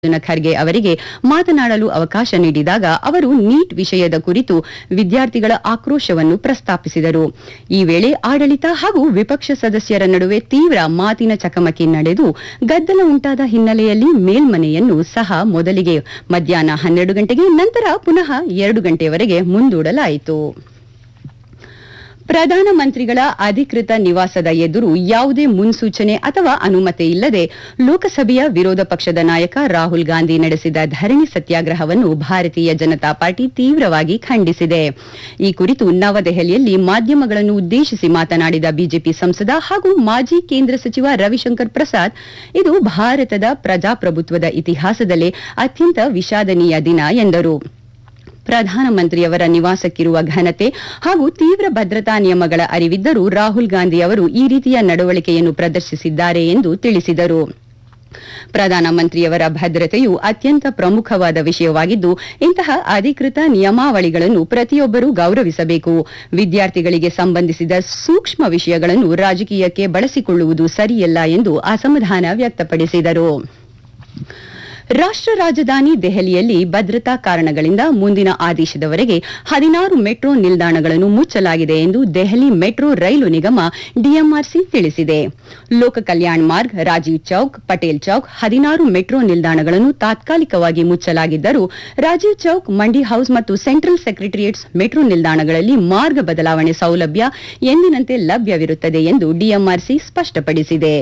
ಮಲ್ಲಿಕಾರ್ಜುನ ಖರ್ಗೆ ಅವರಿಗೆ ಮಾತನಾಡಲು ಅವಕಾಶ ನೀಡಿದಾಗ ಅವರು ನೀಟ್ ವಿಷಯದ ಕುರಿತು ವಿದ್ಯಾರ್ಥಿಗಳ ಆಕ್ರೋಶವನ್ನು ಪ್ರಸ್ತಾಪಿಸಿದರು ಈ ವೇಳೆ ಆಡಳಿತ ಹಾಗೂ ವಿಪಕ್ಷ ಸದಸ್ಯರ ನಡುವೆ ತೀವ್ರ ಮಾತಿನ ಚಕಮಕಿ ನಡೆದು ಗದ್ದಲ ಉಂಟಾದ ಹಿನ್ನೆಲೆಯಲ್ಲಿ ಮೇಲ್ಮನೆಯನ್ನು ಸಹ ಮೊದಲಿಗೆ ಮಧ್ಯಾಹ್ನ ಹನ್ನೆರಡು ಗಂಟೆಗೆ ನಂತರ ಪುನಃ ಎರಡು ಗಂಟೆಯವರೆಗೆ ಮುಂದೂಡಲಾಯಿತು ಪ್ರಧಾನಮಂತ್ರಿಗಳ ಅಧಿಕೃತ ನಿವಾಸದ ಎದುರು ಯಾವುದೇ ಮುನ್ಸೂಚನೆ ಅಥವಾ ಅನುಮತಿ ಇಲ್ಲದೆ ಲೋಕಸಭೆಯ ವಿರೋಧ ಪಕ್ಷದ ನಾಯಕ ರಾಹುಲ್ ಗಾಂಧಿ ನಡೆಸಿದ ಧರಣಿ ಸತ್ಯಾಗ್ರಹವನ್ನು ಭಾರತೀಯ ಜನತಾ ಪಾರ್ಟಿ ತೀವ್ರವಾಗಿ ಖಂಡಿಸಿದೆ ಈ ಕುರಿತು ನವದೆಹಲಿಯಲ್ಲಿ ಮಾಧ್ಯಮಗಳನ್ನು ಉದ್ದೇಶಿಸಿ ಮಾತನಾಡಿದ ಬಿಜೆಪಿ ಸಂಸದ ಹಾಗೂ ಮಾಜಿ ಕೇಂದ್ರ ಸಚಿವ ರವಿಶಂಕರ್ ಪ್ರಸಾದ್ ಇದು ಭಾರತದ ಪ್ರಜಾಪ್ರಭುತ್ವದ ಇತಿಹಾಸದಲ್ಲೇ ಅತ್ಯಂತ ವಿಷಾದನೀಯ ದಿನ ಎಂದರು ಪ್ರಧಾನಮಂತ್ರಿಯವರ ನಿವಾಸಕ್ಕಿರುವ ಘನತೆ ಹಾಗೂ ತೀವ್ರ ಭದ್ರತಾ ನಿಯಮಗಳ ಅರಿವಿದ್ದರೂ ರಾಹುಲ್ ಗಾಂಧಿ ಅವರು ಈ ರೀತಿಯ ನಡವಳಿಕೆಯನ್ನು ಪ್ರದರ್ಶಿಸಿದ್ದಾರೆ ಎಂದು ತಿಳಿಸಿದರು ಪ್ರಧಾನಮಂತ್ರಿಯವರ ಭದ್ರತೆಯು ಅತ್ಯಂತ ಪ್ರಮುಖವಾದ ವಿಷಯವಾಗಿದ್ದು ಇಂತಹ ಅಧಿಕೃತ ನಿಯಮಾವಳಿಗಳನ್ನು ಪ್ರತಿಯೊಬ್ಬರೂ ಗೌರವಿಸಬೇಕು ವಿದ್ಯಾರ್ಥಿಗಳಿಗೆ ಸಂಬಂಧಿಸಿದ ಸೂಕ್ಷ್ಮ ವಿಷಯಗಳನ್ನು ರಾಜಕೀಯಕ್ಕೆ ಬಳಸಿಕೊಳ್ಳುವುದು ಸರಿಯಲ್ಲ ಎಂದು ಅಸಮಾಧಾನ ವ್ಯಕ್ತಪಡಿಸಿದರು ರಾಷ್ಟ್ರ ರಾಜಧಾನಿ ದೆಹಲಿಯಲ್ಲಿ ಭದ್ರತಾ ಕಾರಣಗಳಿಂದ ಮುಂದಿನ ಆದೇಶದವರೆಗೆ ಹದಿನಾರು ಮೆಟ್ರೋ ನಿಲ್ದಾಣಗಳನ್ನು ಮುಚ್ಚಲಾಗಿದೆ ಎಂದು ದೆಹಲಿ ಮೆಟ್ರೋ ರೈಲು ನಿಗಮ ಡಿಎಂಆರ್ಸಿ ತಿಳಿಸಿದೆ ಲೋಕ ಕಲ್ಯಾಣ್ ಮಾರ್ಗ್ ರಾಜೀವ್ ಚೌಕ್ ಪಟೇಲ್ ಚೌಕ್ ಹದಿನಾರು ಮೆಟ್ರೋ ನಿಲ್ದಾಣಗಳನ್ನು ತಾತ್ಕಾಲಿಕವಾಗಿ ಮುಚ್ಚಲಾಗಿದ್ದರೂ ರಾಜೀವ್ ಚೌಕ್ ಮಂಡಿ ಹೌಸ್ ಮತ್ತು ಸೆಂಟ್ರಲ್ ಸೆಕ್ರೆಟರಿಯೇಟ್ಸ್ ಮೆಟ್ರೋ ನಿಲ್ದಾಣಗಳಲ್ಲಿ ಮಾರ್ಗ ಬದಲಾವಣೆ ಸೌಲಭ್ಯ ಎಂದಿನಂತೆ ಲಭ್ಯವಿರುತ್ತದೆ ಎಂದು ಡಿಎಂಆರ್ಸಿ ಸ್ಪಷ್ಟಪಡಿಸಿದೆ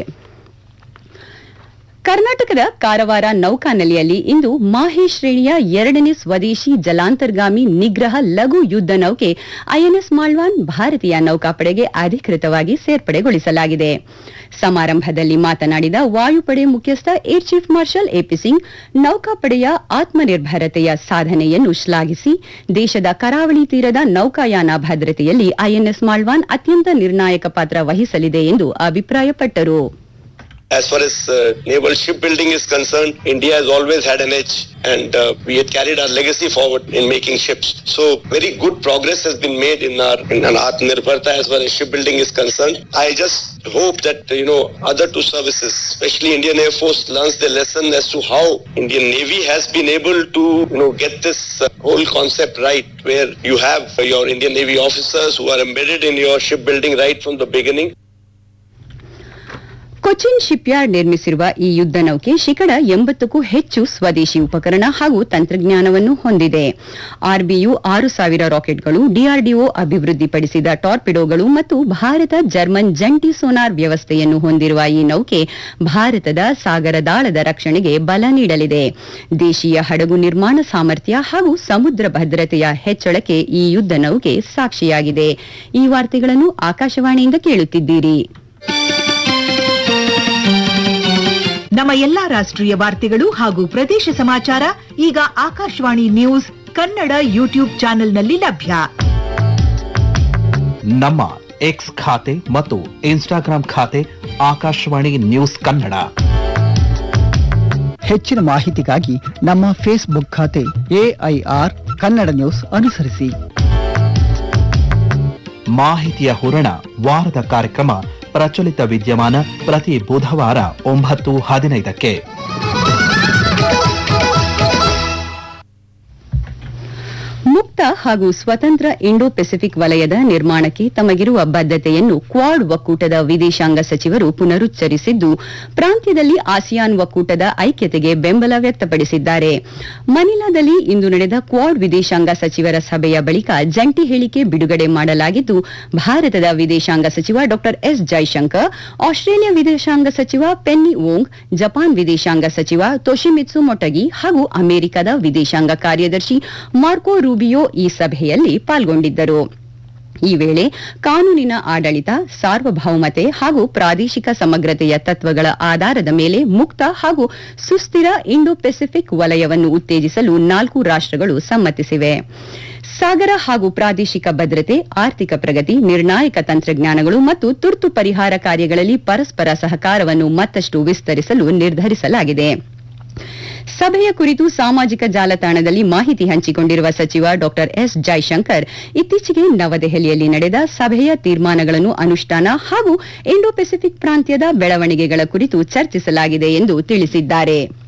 ಕರ್ನಾಟಕದ ಕಾರವಾರ ನೌಕಾನೆಲೆಯಲ್ಲಿ ಇಂದು ಮಾಹೆ ಶ್ರೇಣಿಯ ಎರಡನೇ ಸ್ವದೇಶಿ ಜಲಾಂತರ್ಗಾಮಿ ನಿಗ್ರಹ ಲಘು ಯುದ್ಧ ನೌಕೆ ಐಎನ್ಎಸ್ ಮಾಳ್ವಾನ್ ಭಾರತೀಯ ನೌಕಾಪಡೆಗೆ ಅಧಿಕೃತವಾಗಿ ಸೇರ್ಪಡೆಗೊಳಿಸಲಾಗಿದೆ ಸಮಾರಂಭದಲ್ಲಿ ಮಾತನಾಡಿದ ವಾಯುಪಡೆ ಮುಖ್ಯಸ್ಥ air chief marshal AP Singh ನೌಕಾಪಡೆಯ ಆತ್ಮನಿರ್ಭರತೆಯ ಸಾಧನೆಯನ್ನು ಶ್ಲಾಘಿಸಿ ದೇಶದ ಕರಾವಳಿ ತೀರದ ನೌಕಾಯಾನ ಭದ್ರತೆಯಲ್ಲಿ ಐಎನ್ಎಸ್ ಮಾಳ್ವಾನ್ ಅತ್ಯಂತ ನಿರ್ಣಾಯಕ ಪಾತ್ರ ವಹಿಸಲಿದೆ ಎಂದು ಅಭಿಪ್ರಾಯಪಟ್ಟರು As far as uh, naval shipbuilding is concerned, India has always had an edge and uh, we had carried our legacy forward in making ships. So very good progress has been made in our in our Atmanirbharta as far as shipbuilding is concerned. I just hope that, you know, other two services, especially Indian Air Force learns the lesson as to how Indian Navy has been able to, you know, get this uh, whole concept right where you have your Indian Navy officers who are embedded in your shipbuilding right from the beginning. Cochin shipyard ನಿರ್ಮಿಸಿರುವ ಈ ಯುದ್ಧ ನೌಕೆ ಶೇಕಡ ಎಂಬತ್ತಕ್ಕೂ ಹೆಚ್ಚು ಸ್ವದೇಶಿ ಉಪಕರಣ ಹಾಗೂ ತಂತ್ರಜ್ಞಾನವನ್ನು ಹೊಂದಿದೆ ಆರ್ಬಿಯು ಆರು ಸಾವಿರ ರಾಕೆಟ್ಗಳು ಡಿಆರ್ಡಿಒ ಅಭಿವೃದ್ಧಿಪಡಿಸಿದ ಟಾರ್ಪಿಡೋಗಳು ಮತ್ತು ಭಾರತ ಜರ್ಮನ್ ಜಂಟಿ ಸೋನಾರ್ ವ್ಯವಸ್ಥೆಯನ್ನು ಹೊಂದಿರುವ ಈ ನೌಕೆ ಭಾರತದ ಸಾಗರದಾಳದ ರಕ್ಷಣೆಗೆ ಬಲ ನೀಡಲಿದೆ ದೇಶೀಯ ಹಡಗು ನಿರ್ಮಾಣ ಸಾಮರ್ಥ್ಯ ಹಾಗೂ ಸಮುದ್ರ ಭದ್ರತೆಯ ಹೆಚ್ಚಳಕ್ಕೆ ಈ ಯುದ್ಧ ನೌಕೆ ಸಾಕ್ಷಿಯಾಗಿದೆ ಈ ವಾರ್ತೆಗಳನ್ನು ಆಕಾಶವಾಣಿಯಿಂದ ಕೇಳುತ್ತಿದ್ದೀರಿ ನಮ್ಮ ಎಲ್ಲಾ ರಾಷ್ಟ್ರೀಯ ವಾರ್ತೆಗಳು ಹಾಗೂ ಪ್ರದೇಶ ಸಮಾಚಾರ ಈಗ ಆಕಾಶವಾಣಿ ನ್ಯೂಸ್ ಕನ್ನಡ ಯೂಟ್ಯೂಬ್ ಚಾನೆಲ್ನಲ್ಲಿ ಲಭ್ಯ ನಮ್ಮ ಎಕ್ಸ್ ಖಾತೆ ಮತ್ತು ಇನ್ಸ್ಟಾಗ್ರಾಂ ಖಾತೆ ಆಕಾಶವಾಣಿ ನ್ಯೂಸ್ ಕನ್ನಡ ಹೆಚ್ಚಿನ ಮಾಹಿತಿಗಾಗಿ ನಮ್ಮ ಫೇಸ್ಬುಕ್ ಖಾತೆ ಎಐಆರ್ ಕನ್ನಡ ನ್ಯೂಸ್ ಅನುಸರಿಸಿ ಮಾಹಿತಿಯ ಹೂರಣ ವಾರದ ಕಾರ್ಯಕ್ರಮ ಪ್ರಚಲಿತ ವಿದ್ಯಮಾನ ಪ್ರತಿ ಬುಧವಾರ ಒಂಬತ್ತು ಹದಿನೈದಕ್ಕೆ ಮುಕ್ತ ಹಾಗೂ ಸ್ವತಂತ್ರ ಇಂಡೋ ಪೆಸಿಫಿಕ್ ವಲಯದ ನಿರ್ಮಾಣಕ್ಕೆ ತಮಗಿರುವ ಬದ್ಧತೆಯನ್ನು ಕ್ವಾಡ್ ಒಕ್ಕೂಟದ ವಿದೇಶಾಂಗ ಸಚಿವರು ಪುನರುಚ್ಚರಿಸಿದ್ದು ಪ್ರಾಂತ್ಯದಲ್ಲಿ ಆಸಿಯಾನ್ ಒಕ್ಕೂಟದ ಐಕ್ಯತೆಗೆ ಬೆಂಬಲ ವ್ಯಕ್ತಪಡಿಸಿದ್ದಾರೆ ಮನಿಲಾದಲ್ಲಿ ಇಂದು ನಡೆದ ಕ್ವಾಡ್ ವಿದೇಶಾಂಗ ಸಚಿವರ ಸಭೆಯ ಬಳಿಕ ಜಂಟಿ ಹೇಳಿಕೆ ಬಿಡುಗಡೆ ಮಾಡಲಾಗಿದ್ದು ಭಾರತದ ವಿದೇಶಾಂಗ ಸಚಿವ ಡಾ ಎಸ್ ಜೈಶಂಕರ್ ಆಸ್ಟ್ರೇಲಿಯಾ ವಿದೇಶಾಂಗ ಸಚಿವ ಪೆನ್ನಿ ವೋಂಗ್ ಜಪಾನ್ ವಿದೇಶಾಂಗ ಸಚಿವ ತೊಶಿಮಿತ್ಸು ಮೊಟಗಿ ಹಾಗೂ ಅಮೆರಿಕದ ವಿದೇಶಾಂಗ ಕಾರ್ಯದರ್ಶಿ ಮಾರ್ಕೋ ರೂಬಿಯೋ ಈ ಸಭೆಯಲ್ಲಿ ಪಾಲ್ಗೊಂಡಿದ್ದರು ಈ ವೇಳೆ ಕಾನೂನಿನ ಆಡಳಿತ ಸಾರ್ವಭೌಮತೆ ಹಾಗೂ ಪ್ರಾದೇಶಿಕ ಸಮಗ್ರತೆಯ ತತ್ವಗಳ ಆಧಾರದ ಮೇಲೆ ಮುಕ್ತ ಹಾಗೂ ಸುಸ್ಥಿರ ಇಂಡೋ ಪೆಸಿಫಿಕ್ ವಲಯವನ್ನು ಉತ್ತೇಜಿಸಲು ನಾಲ್ಕು ರಾಷ್ಟ್ರಗಳು ಸಮ್ಮತಿಸಿವೆ ಸಾಗರ ಹಾಗೂ ಪ್ರಾದೇಶಿಕ ಭದ್ರತೆ ಆರ್ಥಿಕ ಪ್ರಗತಿ ನಿರ್ಣಾಯಕ ತಂತ್ರಜ್ಞಾನಗಳು ಮತ್ತು ತುರ್ತು ಪರಿಹಾರ ಕಾರ್ಯಗಳಲ್ಲಿ ಪರಸ್ಪರ ಸಹಕಾರವನ್ನು ಮತ್ತಷ್ಟು ವಿಸ್ತರಿಸಲು ನಿರ್ಧರಿಸಲಾಗಿದೆ ಸಭೆಯ ಕುರಿತು ಸಾಮಾಜಿಕ ಜಾಲತಾಣದಲ್ಲಿ ಮಾಹಿತಿ ಹಂಚಿಕೊಂಡಿರುವ ಸಚಿವ ಡಾ ಎಸ್ ಜೈಶಂಕರ್ ಇತ್ತೀಚೆಗೆ ನವದೆಹಲಿಯಲ್ಲಿ ನಡೆದ ಸಭೆಯ ತೀರ್ಮಾನಗಳನ್ನು ಅನುಷ್ಠಾನ ಹಾಗೂ ಇಂಡೋ ಪೆಸಿಫಿಕ್ ಪ್ರಾಂತ್ಯದ ಬೆಳವಣಿಗೆಗಳ ಕುರಿತು ಚರ್ಚಿಸಲಾಗಿದೆ ಎಂದು ತಿಳಿಸಿದ್ದಾರೆ